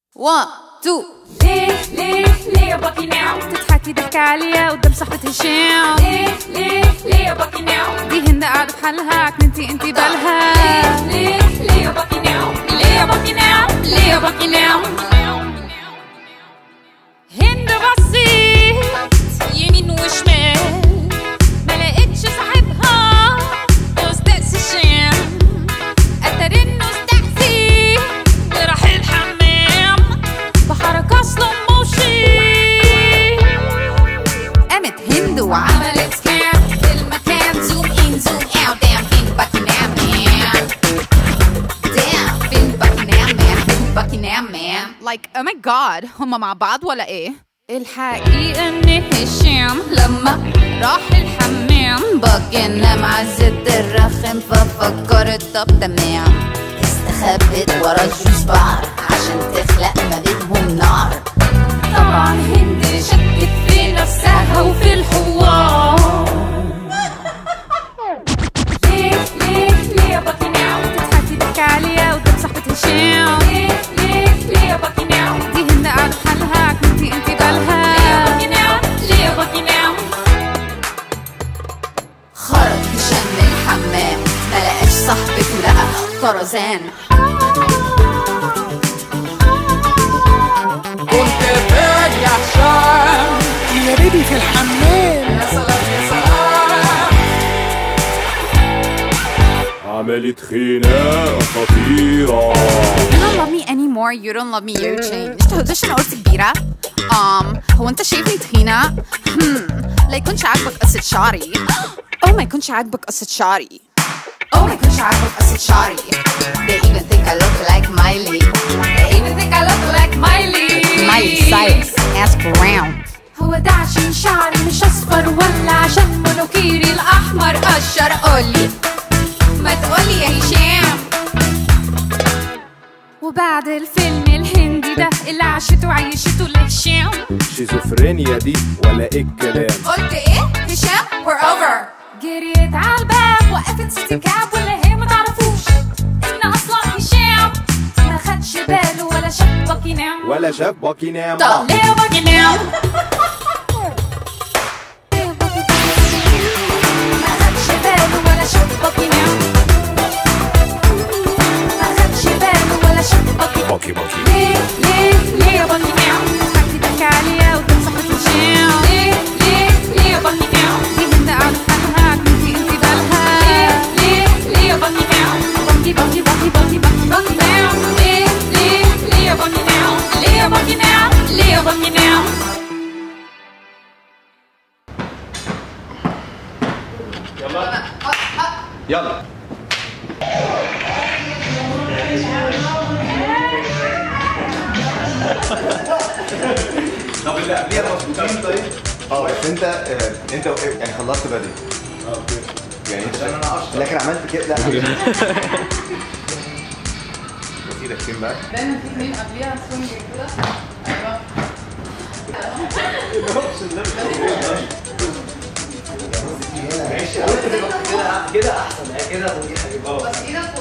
1 2 ليه ليه ليه يا باكي ناو تضحكي ضحكة عالية قدام صاحبة هشام ليه ليه ليه يا باكي ناو دي هند قاعدة بحالها كنتي انتي بالها ليه ليه يا باكي ناو ليه يا باكي ناو ليه يا باكي ناو هند بصيت يمين وشمال ما لقيتش صاحبها استاذ هشام اتاري انه استأذي وراح الحمام بحركة سلو موشن قامت هند وعملت عملت سكان في المكان زوم ان زوم اوت دام فين باكي نام مان دام فين باكي نام مان فين باكي نام مان like oh my god هما مع بعض ولا ايه الحقيقة ان هشام لما راح الحمام بقينا مع الزد الرخم ففكرت طب تمام استخبت ورا الجوز بار عشان تخلق ما بينهم نار طبعا هند شكت في نفسها وفي الحوار ليه ليه ليه يا باكي ناو تضحكي ضحكة عالية قدام صاحبة هشام ليه ليه ليه يا باكي ناو دي هند قاعدة بحالها كنتي انتي ليه يا بالها باكي ناو ليه يا باكي ناو خرج هشام من الحمام ما لقاش صاحبته لقى طرزان كنت فين يا هشام يا بيبي في الحمام يا سلام يا سلام عملت خناقة خطيرة You don't love me anymore you don't love me you're changed تهدش انا قلت كبيرة um هو انت شايفني تخينة hmm لا يكونش عاجبك قصة شعري او ما يكونش عاجبك قصة شعري Oh my gosh, I look as a shawty. They even think I look like Miley. They even think I look like Miley. Miley Cyrus ask around هو ده عشان شعري مش اصفر ولا عشان منوكيري الاحمر قشر قولي ما تقولي يا هشام وبعد الفيلم الهندي ده اللي عاشته وعيشته لهشام شيزوفرينيا دي ولا ايه الكلام قلت ايه هشام we're over جريت على الباب وقفت سيتي كاب ولا هي ما تعرفوش ان اصلا هشام ما خدش باله ولا شاف باكي نام ولا شاف باكي نام طب ليه باكي نام ما خدش باله ولا شاف باكي نام ما خدش باله ولا شاف باكي باكي باكي ليه ليه ليه يا باكي نام حكي ضحكة عالية قدام صاحبة هشام ليه ليه ليه يا باكي نام دي هند قاعدة بحالها كنتي انتي بالها ليه ليه يا باكي نام باكي باكي باكي باكي باكي باكي نام ليه ليه ليه يا باكي نام ليه يا باكي نام ليه يا باكي نام يلا طب اللي قبليها مظبوطين طيب؟ اه بس انت آه، انت يعني خلصت بدري اه اوكي يعني انت انا لكن عملت كده لا ايدك فين بقى؟ كده احسن كده مريحه جدا